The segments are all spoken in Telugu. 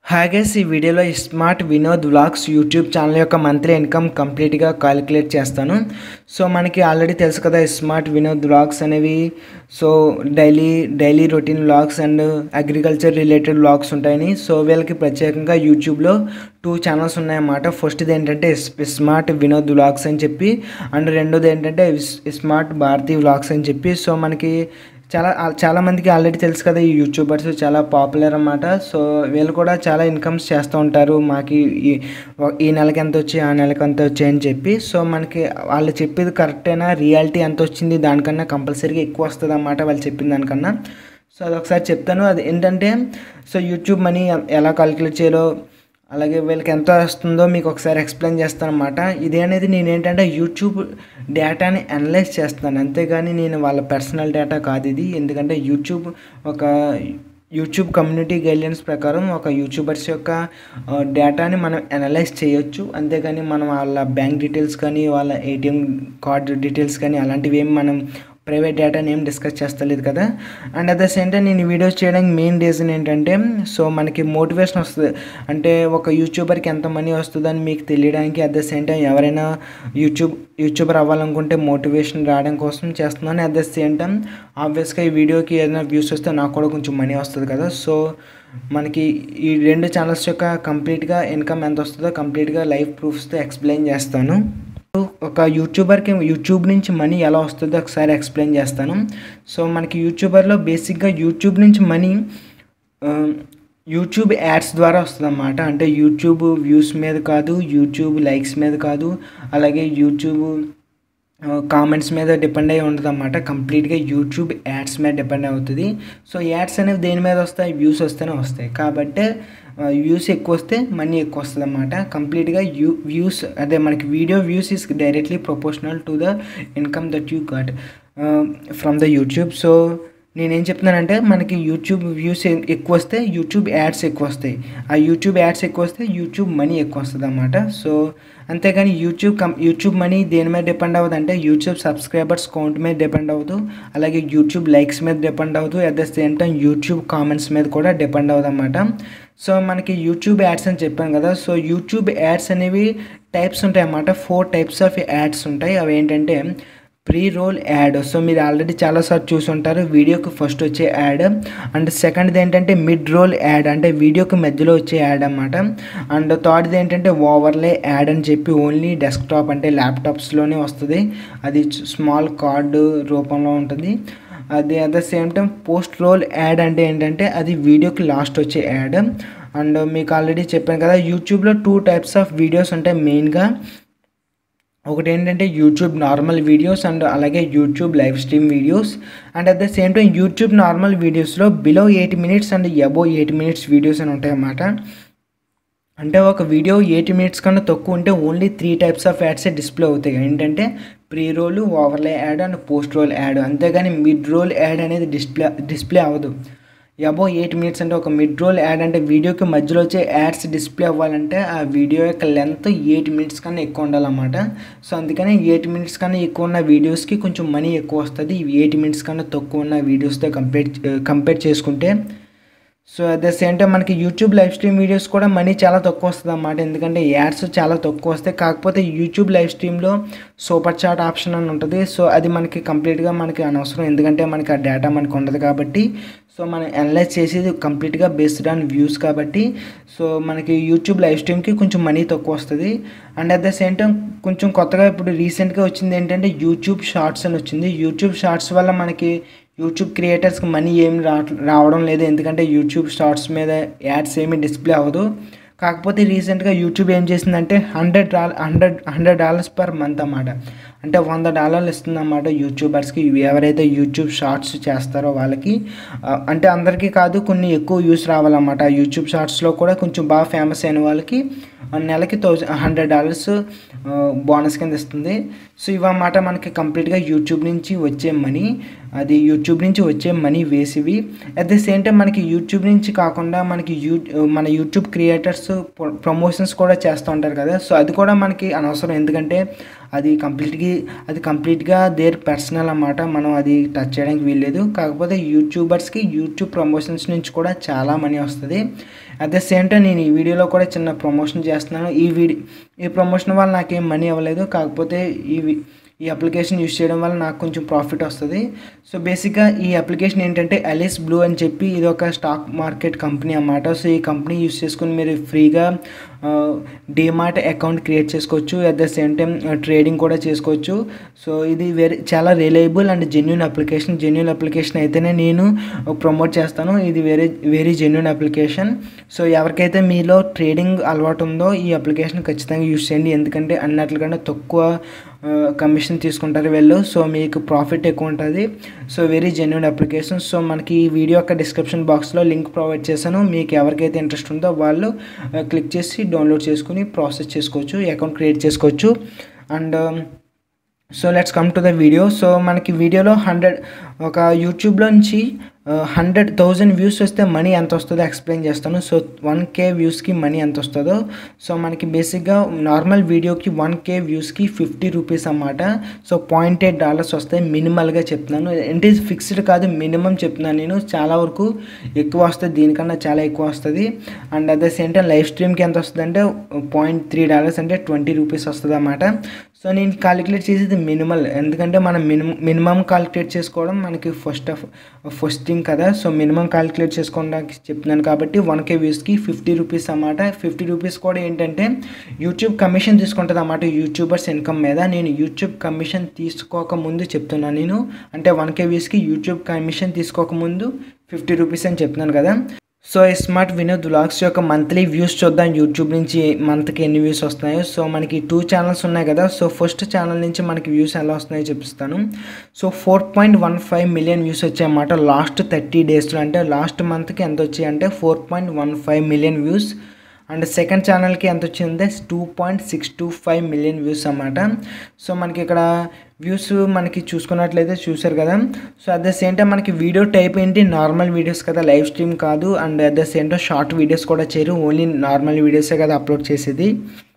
హాయ్ గైస్ ఈ వీడియోలో smart Vinod vlogs YouTube channel యొక్క మంత్లీ ఇన్కమ్ కంప్లీట్గా కాలిక్యులేట్ చేస్తాను సో మనకి ఆల్రెడీ తెలుసు కదా స్మార్ట్ వినోద్ వ్లాగ్స్ అనేవి so daily daily routine vlogs and agriculture related vlogs ఉంటాయని సో వీళ్ళకి ప్రత్యేకంగా యూట్యూబ్లో టూ ఛానల్స్ ఉన్నాయన్నమాట ఫస్ట్ది ఏంటంటే స్మార్ట్ వినోద్ వ్లాగ్స్ అని చెప్పి అండ్ రెండోది ఏంటంటే స్మార్ట్ భారతీ వ్లాగ్స్ అని చెప్పి సో మనకి చాలా చాలా మందికి ఆల్రెడీ తెలుసు కదా ఈ యూట్యూబర్స్ చాలా పాపులర్ అన్నమాట సో వీళ్ళు కూడా చాలా ఇన్కమ్స్ చేస్తూ ఉంటారు మాకు ఈ ఈ నెలకి ఎంత వచ్చి ఆ నెలకి ఎంత వచ్చాయి అని చెప్పి సో మనకి వాళ్ళు చెప్పేది కరెక్టేనా రియాలిటీ ఎంత వచ్చింది దానికన్నా కంపల్సరీగా ఎక్కువ వస్తుంది అన్నమాట వాళ్ళు చెప్పిన దానికన్నా సో అది ఒకసారి చెప్తాను అది ఏంటంటే సో యూట్యూబ్ మనీ ఎలా కాలిక్యులేట్ చేయాలో అలాగే వీళ్ళకి ఎంత వస్తుందో మీకు ఒకసారి ఎక్స్ప్లెయిన్ చేస్తాను అనమాట ఇది అనేది నేను ఏంటంటే యూట్యూబ్ డేటాని అనలైజ్ చేస్తాను అంతేగాని నేను వాళ్ళ పర్సనల్ డేటా కాదు ఇది ఎందుకంటే యూట్యూబ్ ఒక యూట్యూబ్ కమ్యూనిటీ గైడ్లైన్స్ ప్రకారం ఒక యూట్యూబర్స్ యొక్క డేటాని మనం అనలైజ్ చేయొచ్చు అంతేగాని మనం వాళ్ళ బ్యాంక్ డీటెయిల్స్ కానీ వాళ్ళ ఏటీఎం కార్డ్ డీటెయిల్స్ కానీ అలాంటివి ఏం మనం ప్రైవేట్ డేటాని ఏం డిస్కస్ చేస్తలేదు కదా and at the same time నేను వీడియోస్ చేయడానికి మెయిన్ రీజన్ ఏంటంటే సో మనకి మోటివేషన్ వస్తుంది అంటే ఒక యూట్యూబర్కి ఎంత మనీ వస్తుందని మీకు తెలియడానికి అట్ ద సేమ్ టైం ఎవరైనా యూట్యూబ్ యూట్యూబర్ అవ్వాలనుకుంటే మోటివేషన్ రావడం కోసం చేస్తున్నాను అట్ ద సేమ్ టైం ఆబ్వియస్గా ఈ వీడియోకి ఏదైనా వ్యూస్ వస్తే నాకు కూడా కొంచెం మనీ వస్తుంది కదా సో మనకి ఈ రెండు ఛానల్స్ యొక్క కంప్లీట్గా ఇన్కమ్ ఎంత వస్తుందో కంప్లీట్గా లైవ్ ప్రూఫ్స్తో ఎక్స్ప్లెయిన్ చేస్తాను ఒక యూట్యూబర్కి యూట్యూబ్ నుంచి మనీ ఎలా వస్తుందో ఒకసారి ఎక్స్ప్లెయిన్ చేస్తాను సో మనకి యూట్యూబర్లో బేసిక్గా యూట్యూబ్ నుంచి మనీ యూట్యూబ్ యాడ్స్ ద్వారా వస్తుందన్నమాట అంటే యూట్యూబ్ వ్యూస్ మీద కాదు యూట్యూబ్ లైక్స్ మీద కాదు అలాగే యూట్యూబ్ కామెంట్స్ మీద డిపెండ్ అయి ఉంటుంది అన్నమాట కంప్లీట్గా యూట్యూబ్ యాడ్స్ మీద డిపెండ్ అవుతుంది సో యాడ్స్ అనేవి దేని మీద వస్తాయి వ్యూస్ వస్తేనే వస్తాయి కాబట్టి వ్యూస్ ఎక్కువ వస్తే మనీ ఎక్కువ వస్తుంది అన్నమాట కంప్లీట్గా యూ వ్యూస్ అదే మనకి video views is directly proportional to the income that you got from the YouTube so నేనేం చెప్తున్నానంటే మనకి యూట్యూబ్ వ్యూస్ ఎక్కువ వస్తే యూట్యూబ్ యాడ్స్ ఎక్కువ వస్తాయి ఆ యూట్యూబ్ యాడ్స్ ఎక్కువ వస్తే యూట్యూబ్ మనీ ఎక్కువ వస్తుంది అన్నమాట సో అంతేగాని యూట్యూబ్ కం యూట్యూబ్ మనీ దేని మీద డిపెండ్ అవ్వదు అంటే యూట్యూబ్ సబ్స్క్రైబర్స్ కౌంట్ మీద డిపెండ్ అవ్వదు అలాగే యూట్యూబ్ లైక్స్ మీద డిపెండ్ అవ్వదు at the same time YouTube comments మీద కూడా డిపెండ్ అవ్వదు అన్నమాట సో మనకి యూట్యూబ్ యాడ్స్ అని చెప్పాను కదా సో యూట్యూబ్ యాడ్స్ అనేవి టైప్స్ ఉంటాయి అన్నమాట ఫోర్ టైప్స్ ఆఫ్ యాడ్స్ ఉంటాయి అవి ఏంటంటే ప్రీ రోల్ యాడ్ సో మీరు ఆల్రెడీ చాలాసార్లు చూసి ఉంటారు వీడియోకి ఫస్ట్ వచ్చే యాడ్ అండ్ సెకండ్ది ఏంటంటే మిడ్ రోల్ యాడ్ అంటే వీడియోకి మధ్యలో వచ్చే యాడ్ అనమాట అండ్ థర్డ్ది ఏంటంటే ఓవర్లే యాడ్ అని చెప్పి ఓన్లీ డెస్క్టాప్ అంటే ల్యాప్టాప్స్లోనే వస్తుంది అది స్మాల్ కార్డు రూపంలో ఉంటుంది అది at the same time post roll ad అంటే ఏంటంటే అది వీడియోకి లాస్ట్ వచ్చే యాడ్ అండ్ మీకు ఆల్రెడీ చెప్పాను కదా యూట్యూబ్లో టూ టైప్స్ ఆఫ్ వీడియోస్ ఉంటాయి మెయిన్గా ఒకటి ఏంటంటే యూట్యూబ్ నార్మల్ వీడియోస్ అండ్ అలాగే YouTube live stream videos and at the same time YouTube normal వీడియోస్లో below eight minutes and above eight minutes videos అని ఉంటాయన్నమాట అంటే ఒక వీడియో ఎయిటీ మినిట్స్ కన్నా తక్కువ ఉంటే ఓన్లీ త్రీ టైప్స్ ఆఫ్ యాడ్సే డిస్ప్లే అవుతాయి ఏంటంటే pre roll overlay ad and post roll ad అంతేగాని మిడ్ రోల్ యాడ్ అనేది డిస్ప్లే డిస్ప్లే అవ్వదు అబో ఎయిట్ మినిట్స్ అంటే ఒక మిడ్ రోల్ యాడ్ అంటే వీడియోకి మధ్యలో వచ్చే యాడ్స్ డిస్ప్లే అవ్వాలంటే ఆ వీడియో యొక్క లెంత్ ఎయిట్ మినిట్స్ కన్నా ఎక్కువ ఉండాలన్నమాట సో అందుకని ఎయిట్ మినిట్స్ కన్నా ఎక్కువ ఉన్న వీడియోస్కి కొంచెం మనీ ఎక్కువ వస్తుంది ఎయిట్ మినిట్స్ కన్నా తక్కువ ఉన్న వీడియోస్తో కంపేర్ కంపేర్ చేసుకుంటే so at the same time మనకి యూట్యూబ్ లైవ్ స్ట్రీమ్ వీడియోస్ కూడా మనీ చాలా తక్కువ వస్తుంది అన్నమాట ఎందుకంటే యాడ్స్ చాలా తక్కువ వస్తాయి కాకపోతే యూట్యూబ్ లైవ్ స్ట్రీమ్లో సూపర్ చాట్ ఆప్షన్ అని ఉంటుంది సో అది మనకి కంప్లీట్గా మనకి అనవసరం ఎందుకంటే మనకి ఆ డేటా మనకు ఉండదు కాబట్టి సో మనం అనలైజ్ చేసేది కంప్లీట్గా బేస్డ్ ఆన్ వ్యూస్ కాబట్టి సో మనకి యూట్యూబ్ లైవ్ స్ట్రీమ్కి కొంచెం మనీ తక్కువ వస్తుంది and at the same time కొంచెం కొత్తగా ఇప్పుడు రీసెంట్గా వచ్చింది ఏంటంటే యూట్యూబ్ షార్ట్స్ అని వచ్చింది యూట్యూబ్ షార్ట్స్ వల్ల మనకి యూట్యూబ్ క్రియేటర్స్కి మనీ ఏమి రా రావడం లేదు ఎందుకంటే యూట్యూబ్ షార్ట్స్ మీద యాడ్స్ ఏమి డిస్ప్లే అవ్వదు కాకపోతే రీసెంట్గా యూట్యూబ్ ఏం చేసిందంటే హండ్రెడ్ డాల hundred hundred dollars per month అన్నమాట అంటే వంద డాలర్లు ఇస్తుందన్నమాట యూట్యూబర్స్కి ఎవరైతే యూట్యూబ్ షార్ట్స్ చేస్తారో వాళ్ళకి అంటే అందరికీ కాదు కొన్ని ఎక్కువ యూస్ రావాలన్నమాట యూట్యూబ్ షార్ట్స్లో కూడా కొంచెం బాగా ఫేమస్ అయిన వాళ్ళకి నెలకి థౌజండ్ హండ్రెడ్ డాలర్స్ బోనస్ కింద ఇస్తుంది సో ఇవన్నమాట మనకి కంప్లీట్గా యూట్యూబ్ నుంచి వచ్చే మనీ అది యూట్యూబ్ నుంచి వచ్చే మనీ వేసివి అట్ ద సేమ్ టైం మనకి యూట్యూబ్ నుంచి కాకుండా మనకి యూ మన యూట్యూబ్ క్రియేటర్స్ ప్రమోషన్స్ కూడా చేస్తూ ఉంటారు కదా సో అది కూడా మనకి అనవసరం ఎందుకంటే అది కంప్లీట్గా అది కంప్లీట్గా దేర్ పర్సనల్ అన్నమాట మనం అది టచ్ చేయడానికి వీల్లేదు కాకపోతే యూట్యూబర్స్కి యూట్యూబ్ ప్రమోషన్స్ నుంచి కూడా చాలా మనీ వస్తుంది అట్ ద సేమ్ టైం నేను ఈ వీడియోలో కూడా చిన్న ప్రమోషన్ చేస్తున్నాను ఈ వీడియో ఈ ప్రమోషన్ వల్ల నాకేం మనీ అవ్వలేదు కాకపోతే ఈ వి- ఈ అప్లికేషన్ యూస్ చేయడం వల్ల నాకు కొంచెం ప్రాఫిట్ వస్తుంది సో బేసిక్గా ఈ అప్లికేషన్ ఏంటంటే అలిస్ బ్లూ అని చెప్పి ఇది ఒక స్టాక్ మార్కెట్ కంపెనీ అన్నమాట సో ఈ కంపెనీ యూస్ చేసుకుని మీరు ఫ్రీగా డిమార్ట్ అకౌంట్ క్రియేట్ చేసుకోవచ్చు at the same time trading కూడా చేసుకోవచ్చు సో ఇది వెరీ చాలా reliable and genuine application genuine application అయితేనే నేను ప్రమోట్ చేస్తాను ఇది very very genuine application so ఎవరికైతే మీలో ట్రేడింగ్ అలవాటు ఉందో ఈ అప్లికేషన్ ఖచ్చితంగా యూస్ చేయండి ఎందుకంటే అన్నట్లుగానే తక్కువ కమిషన్ తీసుకుంటారు వీళ్ళు సో మీకు ప్రాఫిట్ ఎక్కువ ఉంటుంది so very genuine application so మనకి ఈ వీడియో యొక్క డిస్క్రిప్షన్ బాక్స్లో లింక్ ప్రొవైడ్ చేశాను మీకు ఎవరికైతే ఇంట్రెస్ట్ ఉందో వాళ్ళు క్లిక్ చేసి డౌన్లోడ్ చేసుకుని ప్రాసెస్ చేసుకోవచ్చు అకౌంట్ క్రియేట్ చేసుకోవచ్చు and so let's come to the video so మనకి వీడియోలో హండ్రెడ్ ఒక యూట్యూబ్లో నుంచి హండ్రెడ్ థౌజండ్ వ్యూస్ వస్తే మనీ ఎంత వస్తుందో ఎక్స్ప్లెయిన్ చేస్తాను సో వన్ కే వ్యూస్కి మనీ ఎంత వస్తుందో సో మనకి బేసిక్గా నార్మల్ వీడియోకి వన్ కే వ్యూస్కి ఫిఫ్టీ రూపీస్ అన్నమాట సో పాయింట్ ఎయిట్ డాలర్స్ వస్తాయి మినిమల్గా చెప్తున్నాను అంటే ఫిక్స్డ్ కాదు మినిమం చెప్తున్నాను నేను చాలా వరకు ఎక్కువ వస్తుంది దీనికన్నా చాలా ఎక్కువ వస్తుంది and at the same time live స్ట్రీమ్కి ఎంత వస్తుంది అంటే పాయింట్ త్రీ డాలర్స్ అంటే ట్వంటీ రూపీస్ వస్తుంది అన్నమాట సో నేను కాలిక్యులేట్ చేసేది మినిమల్ ఎందుకంటే మనం మినిమం మినిమం కాలిక్యులేట్ చేసుకోవడం మనకి ఫస్ట్ ఆఫ్ ఫస్ట్ థింగ్ కదా సో మినిమం కాలిక్యులేట్ చేసుకోవడానికి చెప్తున్నాను కాబట్టి వన్ కే వ్యూస్కి ఫిఫ్టీ రూపీస్ అన్నమాట ఫిఫ్టీ రూపీస్ కూడా ఏంటంటే యూట్యూబ్ కమిషన్ తీసుకుంటుంది అన్నమాట యూట్యూబర్స్ ఇన్కమ్ మీద నేను యూట్యూబ్ కమిషన్ తీసుకోక ముందు చెప్తున్నాను నేను అంటే వన్ కే వ్యూస్కి యూట్యూబ్ కమిషన్ తీసుకోక ముందు ఫిఫ్టీ రూపీస్ అని చెప్తున్నాను కదా సో స్మార్ట్ వినోద్ వ్లాగ్స్ యొక్క మంత్లీ వ్యూస్ చూద్దాం యూట్యూబ్ నుంచి మంత్కి ఎన్ని వ్యూస్ వస్తున్నాయో సో మనకి టూ ఛానల్స్ ఉన్నాయి కదా సో ఫస్ట్ ఛానల్ నుంచి మనకి వ్యూస్ ఎలా వస్తున్నాయో చూపిస్తాను so four point one five million views వచ్చాయన్నమాట లాస్ట్ థర్టీ డేస్లో అంటే లాస్ట్ మంత్కి ఎంత వచ్చాయి అంటే four point one five million views and second ఛానల్కి ఎంత వచ్చిందంటే two point six two five million views అన్నమాట సో మనకి ఇక్కడ వ్యూస్ మనకి చూసుకున్నట్లయితే చూసారు కదా so at the same time మనకి వీడియో టైప్ ఏంటి నార్మల్ వీడియోస్ కదా లైవ్ స్ట్రీమ్ కాదు and at the same time short videos కూడా చేయరు ఓన్లీ నార్మల్ వీడియోసే కదా అప్లోడ్ చేసేది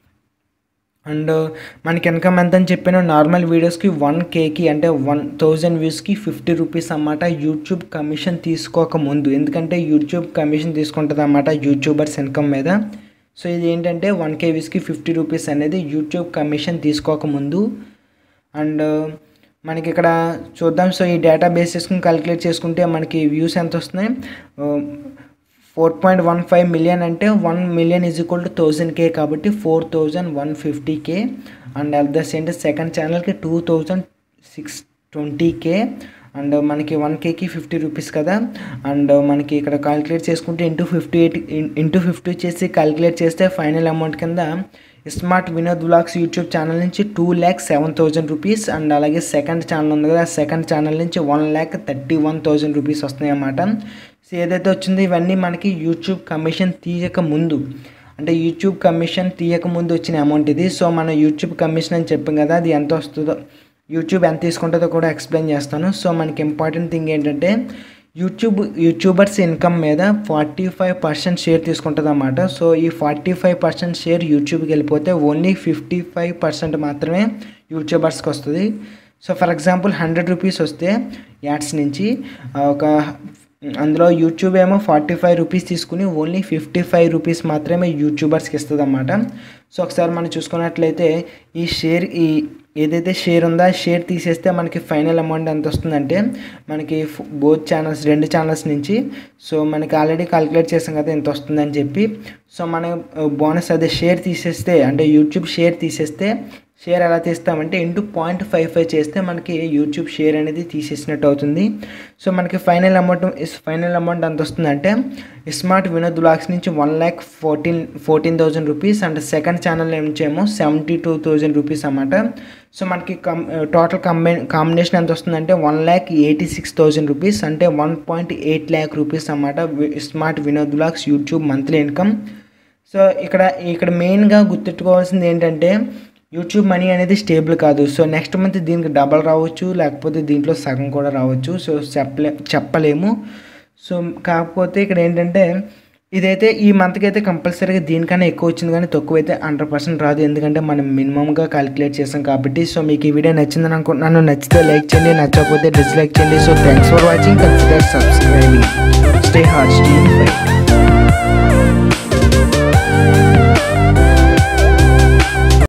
అండ్ మనకి ఇన్కమ్ ఎంత అని చెప్పిన నార్మల్ వీడియోస్కి వన్ కేకి అంటే వన్ థౌజండ్ వ్యూస్కి ఫిఫ్టీ రూపీస్ అన్నమాట యూట్యూబ్ కమిషన్ తీసుకోక ముందు ఎందుకంటే యూట్యూబ్ కమిషన్ తీసుకుంటుంది అన్నమాట యూట్యూబర్స్ ఇన్కమ్ మీద సో ఇది ఏంటంటే వన్ కే వ్యూస్కి ఫిఫ్టీ రూపీస్ అనేది యూట్యూబ్ కమిషన్ తీసుకోక ముందు అండ్ మనకి ఇక్కడ చూద్దాం సో ఈ డేటా బేసిస్ని క్యాలిక్యులేట్ చేసుకుంటే మనకి వ్యూస్ ఎంత వస్తున్నాయి four point one five million అంటే one million is equal to thousand K కాబట్టి four thousand one fifty K and at the same second ఛానల్కి two thousand six twenty K and మనకి వన్ కేకి ఫిఫ్టీ రూపీస్ కదా అండ్ మనకి ఇక్కడ కాలిక్యులేట్ చేసుకుంటే into fifty eight into fifty చేసి కాలిక్యులేట్ చేస్తే ఫైనల్ అమౌంట్ కింద smart Vinod blogs YouTube channel నుంచి two lakh seven thousand rupees and అలాగే సెకండ్ ఛానల్ ఉంది కదా సెకండ్ ఛానల్ నుంచి one lakh thirty one thousand rupees వస్తున్నాయి అన్నమాట సో ఏదైతే వచ్చిందో ఇవన్నీ మనకి యూట్యూబ్ కమిషన్ తీయక ముందు అంటే యూట్యూబ్ కమిషన్ తీయక ముందు వచ్చిన అమౌంట్ ఇది సో మన యూట్యూబ్ కమిషన్ అని చెప్పాం కదా అది ఎంత వస్తుందో యూట్యూబ్ ఎంత తీసుకుంటుందో కూడా ఎక్స్ప్లెయిన్ చేస్తాను సో మనకి ఇంపార్టెంట్ థింగ్ ఏంటంటే యూట్యూబ్ యూట్యూబర్స్ ఇన్కమ్ మీద ఫార్టీ ఫైవ్ పర్సెంట్ షేర్ తీసుకుంటుంది అన్నమాట సో ఈ ఫార్టీ ఫైవ్ పర్సెంట్ షేర్ యూట్యూబ్కి వెళ్ళిపోతే ఓన్లీ ఫిఫ్టీ ఫైవ్ పర్సెంట్ మాత్రమే యూట్యూబర్స్కి వస్తుంది so for example hundred rupees వస్తే యాడ్స్ నుంచి ఒక అందులో యూట్యూబ్ ఏమో ఫార్టీ ఫైవ్ రూపీస్ తీసుకుని ఓన్లీ ఫిఫ్టీ ఫైవ్ రూపీస్ మాత్రమే యూట్యూబర్స్కి ఇస్తుంది అన్నమాట సో ఒకసారి మనం చూసుకున్నట్లయితే ఈ షేర్ ఈ ఏదైతే షేర్ ఉందో ఆ షేర్ తీసేస్తే మనకి ఫైనల్ అమౌంట్ ఎంత వస్తుందంటే మనకి బోత్ ఛానల్స్ రెండు ఛానల్స్ నుంచి సో మనకి ఆల్రెడీ కాలిక్యులేట్ చేసాం కదా ఎంత వస్తుందని చెప్పి సో మనం బోనస్ అదే షేర్ తీసేస్తే అంటే యూట్యూబ్ షేర్ తీసేస్తే షేర్ ఎలా తీస్తామంటే ఇంటూ పాయింట్ ఫైవ్ ఫైవ్ చేస్తే మనకి యూట్యూబ్ షేర్ అనేది తీసేసినట్టు అవుతుంది సో మనకి ఫైనల్ అమౌంట్ ఫైనల్ అమౌంట్ ఎంత వస్తుందంటే స్మార్ట్ వినోద్ బ్లాగ్స్ నుంచి one lakh fourteen fourteen thousand rupees and second channel నుంచి ఏమో సెవెంటీ టూ థౌజండ్ రూపీస్ అన్నమాట సో మనకి కం టోటల్ కంబై కాంబినేషన్ ఎంత వస్తుందంటే one lakh eighty six thousand rupees అంటే one point eight lakh rupees అన్నమాట smart Vinod blogs YouTube monthly income so ఇక్కడ ఇక్కడ మెయిన్గా గుర్తుపెట్టుకోవాల్సింది ఏంటంటే యూట్యూబ్ మనీ అనేది స్టేబుల్ కాదు సో నెక్స్ట్ మంత్ దీనికి డబల్ రావచ్చు లేకపోతే దీంట్లో సగం కూడా రావచ్చు సో చెప్పలే చెప్పలేము సో కాకపోతే ఇక్కడ ఏంటంటే ఇదైతే ఈ మంత్కి అయితే కంపల్సరీగా దీనికన్నా ఎక్కువ వచ్చింది కానీ తక్కువ అయితే హండ్రెడ్ పర్సెంట్ రాదు ఎందుకంటే మనం మినిమంగా క్యాలిక్యులేట్ చేసాం కాబట్టి సో మీకు ఈ వీడియో నచ్చిందని అనుకుంటున్నాను నచ్చితే లైక్ చేయండి నచ్చకపోతే డిస్లైక్ చేయండి so thanks for watching consider subscribing stay harsh